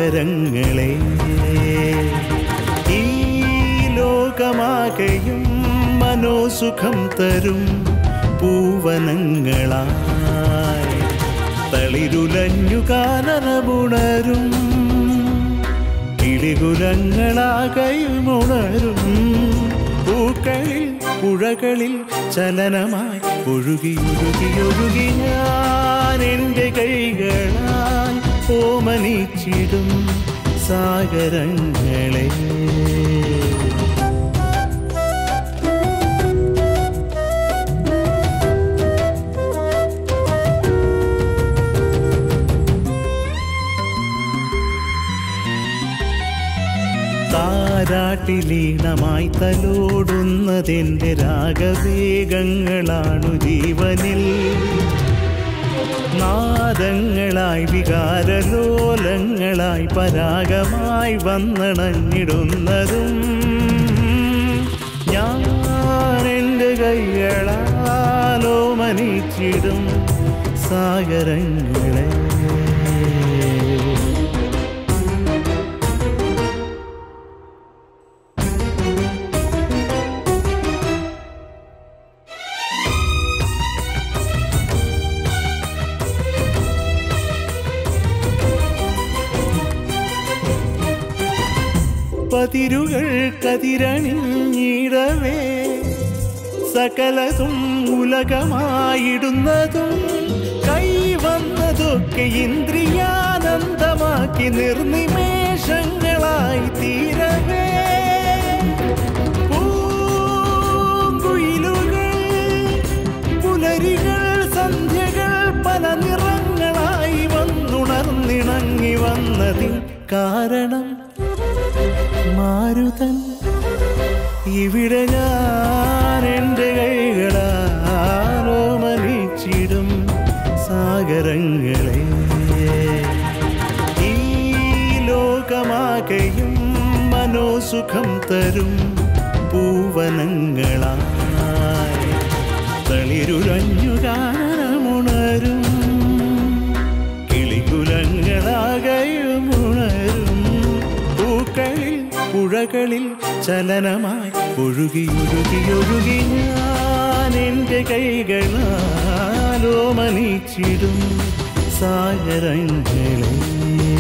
സാഗരങ്ങളെ ഈ ലോകമാകെയും മനോസുഖം തരും പൂവനങ്ങളായി തളിരുലഞ്ഞു കാനനമുണരും കിളികുലങ്ങളാകയും ഉണരും പൂക്കളിൽ പുഴകളിൽ ചലനമായി ഒഴുകി ഒഴുകി ഒഴുകി ഞാൻ എൻ്റെ കൈകളാൽ ഓമനിച്ചിടും സാഗരങ്ങളെ താരാട്ടിലീണമായി തലോടുന്നതെന്റെ രാഗവേഗങ്ങളാണു ജീവനിൽ നാദങ്ങളായി വികാരലോലങ്ങളായി പരാഗമായി വന്നണഞ്ഞിടുന്നതും ഞാൻ എൻ്റെ കൈകളാലോ മനിച്ചിടും സാഗരങ്ങളെ പതിരുകൾ കതിരണിഞ്ഞിടവേ സകലതും ഉലകമായിടുന്നതും കൈവന്നതൊക്കെ ഇന്ദ്രിയാനന്ദമാക്കി നിർനിമേഷങ്ങളായി തീരവേ പൂങ്കുയിലുകൾ പുലരികൾ സന്ധ്യകൾ പല നിറങ്ങളായി വന്നുണർന്നിണങ്ങി വന്നതിൻ കാരണം മാരുതൻ ഇവിടെ ഞാൻ എൻ്റെ കൈകളാലോ മലിച്ചിടും സാഗരങ്ങളെ ഈ ലോകമാകെയും മനോസുഖം തരും പൂവനങ്ങളായി തളിരുലഞ്ഞു ഗാനമുണരും കിളികുലങ്ങളാകയും ഉണരും പൂക്കളിൽ പുഴകളിൽ ചലനമായി ഒഴുകി ഒഴുകി ഒഴുകി ഞാൻ എൻ്റെ കൈകളാലോ മനിച്ചിടും സാഗരങ്ങളെ